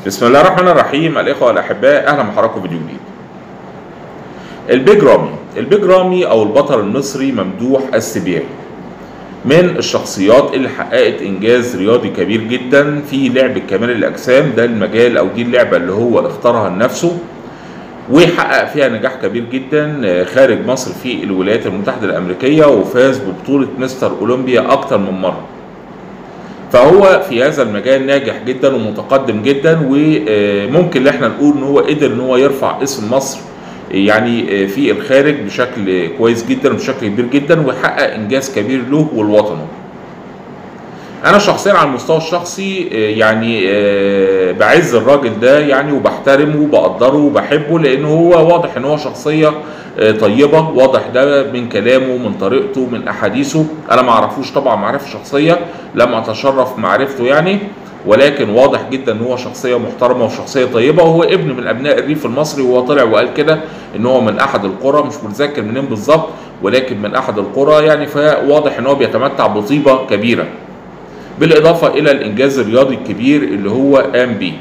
بسم الله الرحمن الرحيم الاخوه الاحباء اهلا بحضراتكم فيديو جديد البيج رامي البيج رامي او البطل المصري ممدوح السبيعي من الشخصيات اللي حققت انجاز رياضي كبير جدا في لعبه كمال الاجسام ده المجال او دي اللعبه اللي هو اختارها لنفسه وحقق فيها نجاح كبير جدا خارج مصر في الولايات المتحده الامريكيه وفاز ببطوله مستر اولمبيا اكتر من مره فهو في هذا المجال ناجح جدا ومتقدم جدا وممكن ان احنا نقول ان هو قدر ان هو يرفع اسم مصر يعني في الخارج بشكل كويس جدا وبشكل كبير جدا ويحقق انجاز كبير له ولوطنه. انا شخصيا على المستوى الشخصي يعني بعز الراجل ده يعني وبحترمه وبقدره وبحبه لان هو واضح ان هو شخصيه طيبه واضح ده من كلامه من طريقته من احاديثه انا ما اعرفوش طبعا معرفه شخصيه لم اتشرف معرفته يعني ولكن واضح جدا ان هو شخصيه محترمه وشخصيه طيبه وهو ابن من ابناء الريف المصري وهو طلع وقال كده ان هو من احد القرى مش متذكر منين بالظبط ولكن من احد القرى يعني فواضح ان هو بيتمتع بطيبه كبيره بالاضافه الى الانجاز الرياضي الكبير اللي هو قام بيه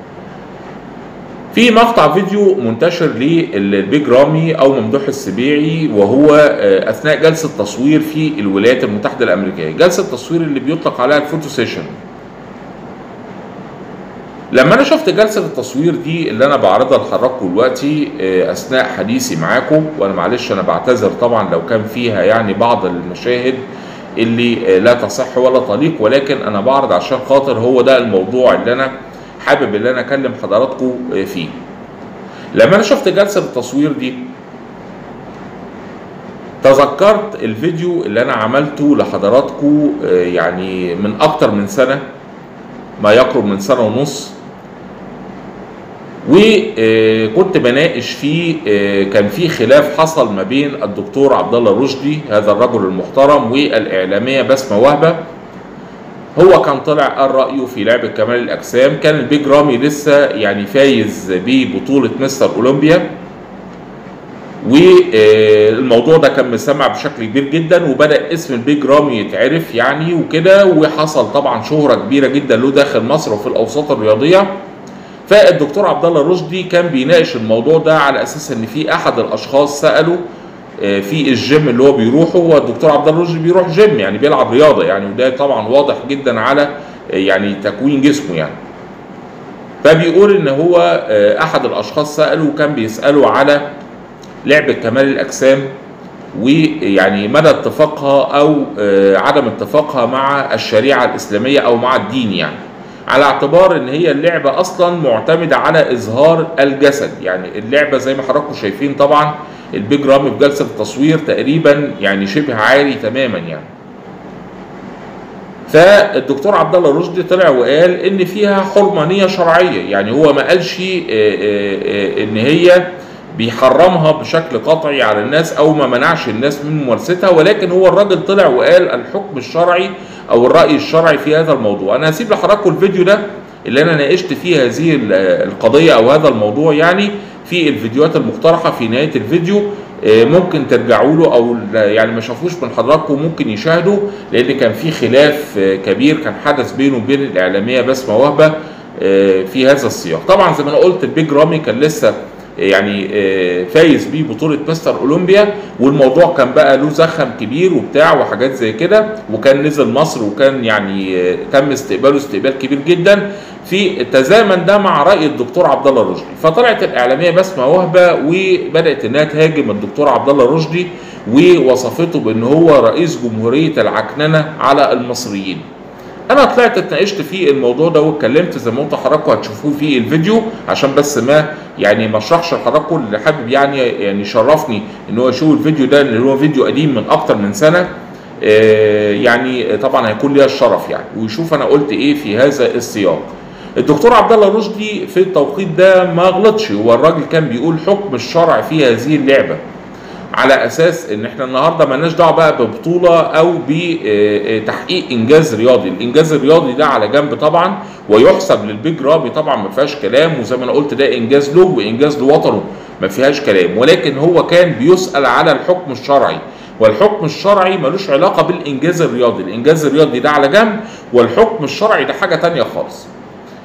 في مقطع فيديو منتشر للبيج رامي او ممدوح السبيعي وهو اثناء جلسه تصوير في الولايات المتحده الامريكيه جلسه تصوير اللي بيطلق عليها الفوتو سيشن لما انا شفت جلسه التصوير دي اللي انا بعرضها لحضراتكم دلوقتي اثناء حديثي معاكم وانا معلش انا بعتذر طبعا لو كان فيها يعني بعض المشاهد اللي لا تصح ولا تليق ولكن انا بعرض عشان خاطر هو ده الموضوع اللي انا حابب ان انا اكلم حضراتكم فيه لما انا شفت جلسه التصوير دي تذكرت الفيديو اللي انا عملته لحضراتكم يعني من اكتر من سنه ما يقرب من سنه ونص وكنت بناقش فيه كان في خلاف حصل ما بين الدكتور عبد الله رشدي هذا الرجل المحترم والاعلاميه بسمه وهبه هو كان طلع قال رايه في لعبه كمال الاجسام كان البيج رامي لسه يعني فايز ببطوله مستر اولمبيا والموضوع ده كان مسمع بشكل كبير جدا وبدا اسم البيج رامي يتعرف يعني وكده وحصل طبعا شهره كبيره جدا له داخل مصر وفي الاوساط الرياضيه فالدكتور عبد الله رشدي كان بيناقش الموضوع ده على اساس ان في احد الاشخاص سالوا في الجيم اللي هو بيروحه هو الدكتور عبد الله رشدي بيروح جيم يعني بيلعب رياضه يعني وده طبعا واضح جدا على يعني تكوين جسمه يعني فبيقول ان هو احد الاشخاص ساله وكان بيساله على لعبه كمال الاجسام ويعني مدى اتفاقها او عدم اتفاقها مع الشريعه الاسلاميه او مع الدين يعني على اعتبار ان هي اللعبه اصلا معتمده على اظهار الجسد يعني اللعبه زي ما حضراتكم شايفين طبعا البيج رامي في جلسه التصوير تقريبا يعني شبه عاري تماما يعني فالدكتور عبد الله رشدي طلع وقال ان فيها حرمانيه شرعيه يعني هو ما قالش ان هي بيحرمها بشكل قطعي على الناس او ما منعش الناس من ممارستها ولكن هو الراجل طلع وقال الحكم الشرعي او الراي الشرعي في هذا الموضوع انا هسيب لحضراتكم الفيديو ده اللي انا ناقشت فيه هذه القضيه او هذا الموضوع يعني في الفيديوهات المقترحه في نهايه الفيديو ممكن ترجعوا له او يعني ما شافوش من حضراتكم ممكن يشاهدوا لان كان في خلاف كبير كان حدث بينه وبين الاعلاميه بسمه وهبه في هذا السياق طبعا زي ما انا قلت البيج رامي كان لسه يعني فايز بيه بطولة مستر اولمبيا والموضوع كان بقى له زخم كبير وبتاع وحاجات زي كده وكان نزل مصر وكان يعني تم استقباله استقبال كبير جدا في تزامن ده مع راي الدكتور عبد الله رشدي فطلعت الاعلاميه بسمه وهبه وبدات انها تهاجم الدكتور عبد الله رشدي ووصفته بان هو رئيس جمهوريه العكننه على المصريين انا طلعت اتناقشت في الموضوع ده واتكلمت زي ما قلت لحضراتكم هتشوفوه في الفيديو عشان بس ما يعني ما اشرحش لحضراتكم اللي حابب يعني يعني شرفني ان هو يشوف الفيديو ده اللي هو فيديو قديم من اكتر من سنه يعني طبعا هيكون ليا الشرف يعني ويشوف انا قلت ايه في هذا السياق الدكتور عبد الله رشدي في التوقيت ده ما غلطش هو الراجل كان بيقول حكم الشرع في هذه اللعبه على اساس ان احنا النهارده مالناش دعوه بقى ببطوله او بتحقيق انجاز رياضي، الانجاز الرياضي ده على جنب طبعا ويحسب للبيج رامي طبعا ما فيهاش كلام وزي ما انا قلت ده انجاز له وانجاز لوطنه ما فيهاش كلام ولكن هو كان بيسال على الحكم الشرعي والحكم الشرعي ملوش علاقه بالانجاز الرياضي، الانجاز الرياضي ده على جنب والحكم الشرعي ده حاجه تانية خالص.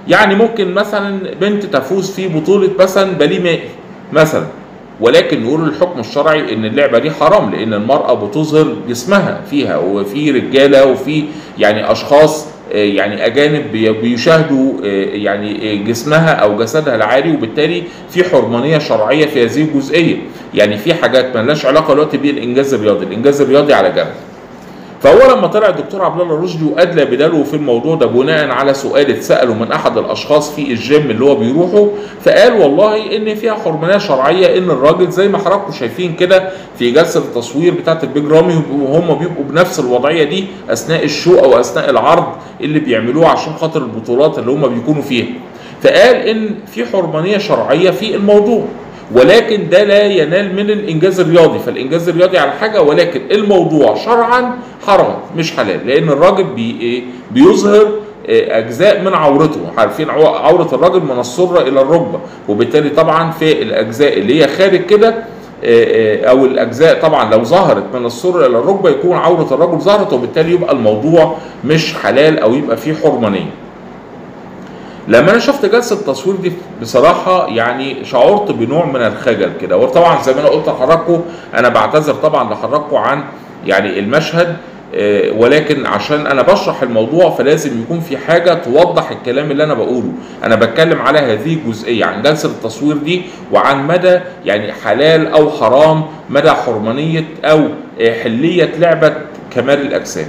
يعني ممكن مثلا بنت تفوز في بطوله مثلا باليه مائي مثلا ولكن نقول الحكم الشرعي ان اللعبه دي حرام لان المراه بتظهر جسمها فيها وفي رجاله وفي يعني اشخاص آه، يعني اجانب بي- بيشاهدوا آه، يعني آه، جسمها او جسدها العاري وبالتالي في حرمانيه شرعيه في هذه الجزئيه يعني في حاجات مالهاش علاقه دلوقتي بالانجاز الرياضي الانجاز الرياضي على جنب فهو لما طلع الدكتور عبد الله رشدي وادلى بداله في الموضوع ده بناء على سؤال اتساله من احد الاشخاص في الجيم اللي هو بيروحه فقال والله ان فيها حرمانيه شرعيه ان الراجل زي ما حضراتكم شايفين كده في جلسه التصوير بتاعت البيج رامي وهم بيبقوا بنفس الوضعيه دي اثناء الشو او اثناء العرض اللي بيعملوه عشان خاطر البطولات اللي هم بيكونوا فيها فقال ان في حرمانيه شرعيه في الموضوع ولكن ده لا ينال من الانجاز الرياضي فالانجاز الرياضي على حاجه ولكن الموضوع شرعا حرام مش حلال لان الراجل بي إيه؟ بيظهر آه، اجزاء من عورته عارفين عو- عوره الراجل من السره الى الركبه وبالتالي طبعا في الاجزاء اللي هي خارج كده آه، آه، او الاجزاء طبعا لو ظهرت من السره الى الركبه يكون عوره الرجل ظهرت وبالتالي يبقى الموضوع مش حلال او يبقى فيه حرمانيه لما انا شفت جلسه التصوير دي بصراحه يعني شعرت بنوع من الخجل كده وطبعا زي ما انا قلت لحضراتكم انا بعتذر طبعا لحضراتكم عن يعني المشهد آه، ولكن عشان انا بشرح الموضوع فلازم يكون في حاجه توضح الكلام اللي انا بقوله انا بتكلم على هذه الجزئيه عن جلسه التصوير دي وعن مدى يعني حلال او حرام مدى حرمانيه او آه، حليه لعبه كمال الاجسام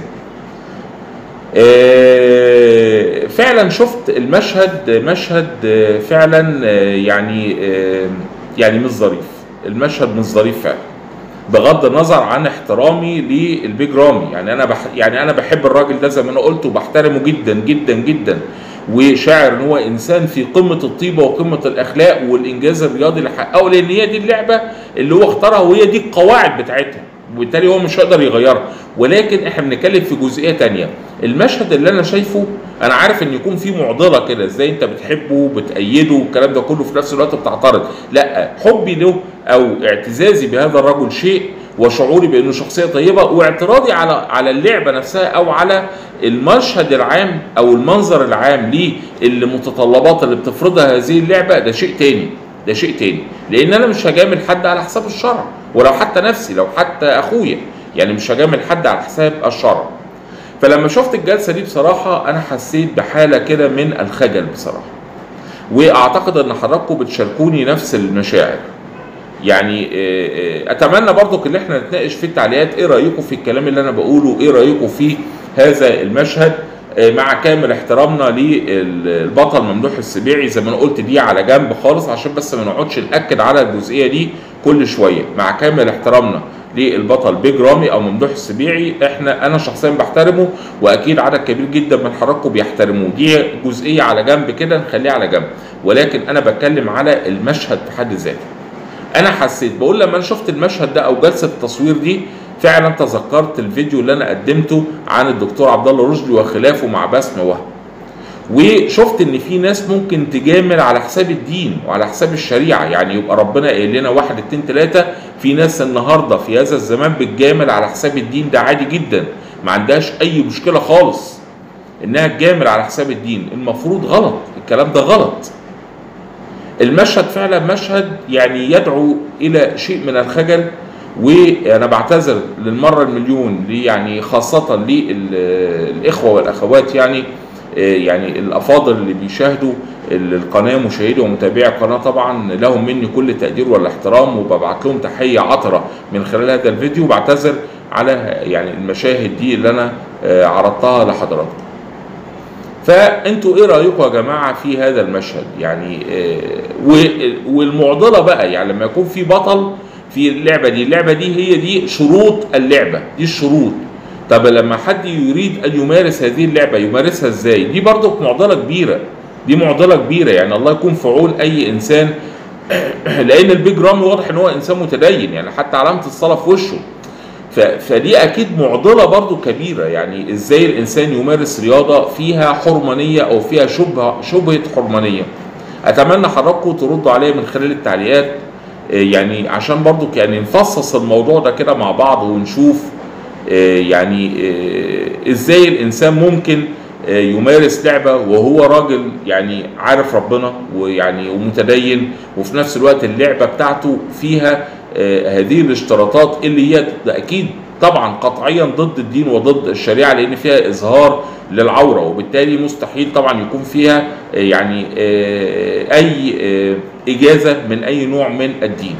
آه، فعلا شفت المشهد مشهد آه، فعلا آه، يعني آه، يعني مش ظريف المشهد مش ظريف فعلا بغض النظر عن احترامي للبيج رامي يعني انا بح يعني انا بحب الراجل ده زي ما انا قلت وبحترمه جدا جدا جدا وشاعر ان هو انسان في قمه الطيبه وقمه الاخلاق والانجاز الرياضي اللي حققه لان هي دي اللعبه اللي هو اختارها وهي دي القواعد بتاعتها وبالتالي هو مش هيقدر يغيرها ولكن احنا بنتكلم في جزئيه تانية المشهد اللي انا شايفه انا عارف ان يكون في معضله كده ازاي انت بتحبه بتأيده والكلام ده كله في نفس الوقت بتعترض لا حبي له او اعتزازي بهذا الرجل شيء وشعوري بانه شخصيه طيبه واعتراضي على على اللعبه نفسها او على المشهد العام او المنظر العام للمتطلبات اللي بتفرضها هذه اللعبه ده شيء تاني ده شيء تاني لان انا مش هجامل حد على حساب الشرع ولو حتى نفسي لو حتى اخويا يعني مش هجامل حد على حساب الشرع فلما شفت الجلسه دي بصراحه انا حسيت بحاله كده من الخجل بصراحه واعتقد ان حضراتكم بتشاركوني نفس المشاعر يعني آه، آه، اتمنى برضو ان احنا نتناقش في التعليقات ايه رايكم في الكلام اللي انا بقوله ايه رايكم في هذا المشهد آه، مع كامل احترامنا للبطل ممدوح السبيعي زي ما انا قلت دي على جنب خالص عشان بس ما نقعدش ناكد على الجزئيه دي كل شويه مع كامل احترامنا للبطل بيج رامي او ممدوح السبيعي احنا انا شخصيا بحترمه واكيد عدد كبير جدا من حضراتكم بيحترموه دي جزئيه على جنب كده نخليها على جنب ولكن انا بتكلم على المشهد في حد ذاته انا حسيت بقول لما انا شفت المشهد ده او جلسه التصوير دي فعلا تذكرت الفيديو اللي انا قدمته عن الدكتور عبد الله رشدي وخلافه مع بسمه وهب وشفت ان في ناس ممكن تجامل على حساب الدين وعلى حساب الشريعه يعني يبقى ربنا قايل لنا واحد اتنين تلاته في ناس النهارده في هذا الزمان بتجامل على حساب الدين ده عادي جدا ما عندهاش اي مشكله خالص انها تجامل على حساب الدين المفروض غلط الكلام ده غلط المشهد فعلا مشهد يعني يدعو الى شيء من الخجل وانا بعتذر للمره المليون لي يعني خاصه للاخوه والاخوات يعني يعني الافاضل اللي بيشاهدوا القناه مشاهدي ومتابعي القناه طبعا لهم مني كل التقدير والاحترام وببعت لهم تحيه عطره من خلال هذا الفيديو وبعتذر على يعني المشاهد دي اللي انا عرضتها لحضراتكم. فانتوا ايه رايكم يا جماعه في هذا المشهد يعني والمعضله بقى يعني لما يكون في بطل في اللعبه دي اللعبه دي هي دي شروط اللعبه دي الشروط طب لما حد يريد ان يمارس هذه اللعبه يمارسها ازاي دي برضو معضله كبيره دي معضله كبيره يعني الله يكون في عون اي انسان لان البيج رامي واضح ان هو انسان متدين يعني حتى علامه الصلاه في وشه فدي اكيد معضله برضو كبيره يعني ازاي الانسان يمارس رياضه فيها حرمانيه او فيها شبهه شبهه حرمانيه اتمنى حضراتكم تردوا عليا من خلال التعليقات يعني عشان برضو يعني نفصص الموضوع ده كده مع بعض ونشوف يعني ازاي الانسان ممكن آه، يمارس لعبه وهو راجل يعني عارف ربنا ويعني ومتدين وفي نفس الوقت اللعبه بتاعته فيها آه، هذه الاشتراطات اللي هي اكيد طبعا قطعيا ضد الدين وضد الشريعه لان فيها اظهار للعوره وبالتالي مستحيل طبعا يكون فيها آه، يعني آه، اي آه، اجازه من اي نوع من الدين.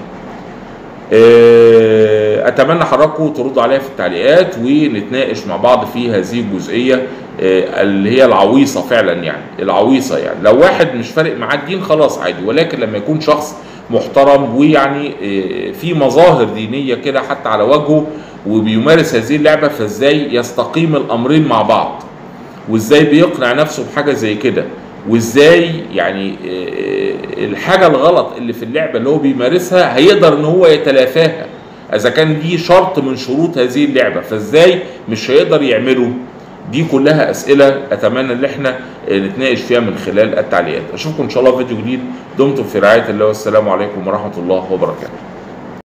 آه، اتمنى حضراتكم تردوا عليا في التعليقات ونتناقش مع بعض في هذه الجزئيه آه، اللي هي العويصه فعلا يعني العويصه يعني لو واحد مش فارق معاه الدين خلاص عادي ولكن لما يكون شخص محترم ويعني آه، في مظاهر دينيه كده حتى على وجهه وبيمارس هذه اللعبه فازاي يستقيم الامرين مع بعض وازاي بيقنع نفسه بحاجه زي كده وازاي يعني آه، الحاجه الغلط اللي في اللعبه اللي هو بيمارسها هيقدر ان هو يتلافاها اذا كان دي شرط من شروط هذه اللعبه فازاي مش هيقدر يعمله دي كلها اسئله اتمنى ان احنا آه، نتناقش فيها من خلال التعليقات اشوفكم ان شاء الله في فيديو جديد دمتم في رعايه الله والسلام عليكم ورحمه الله وبركاته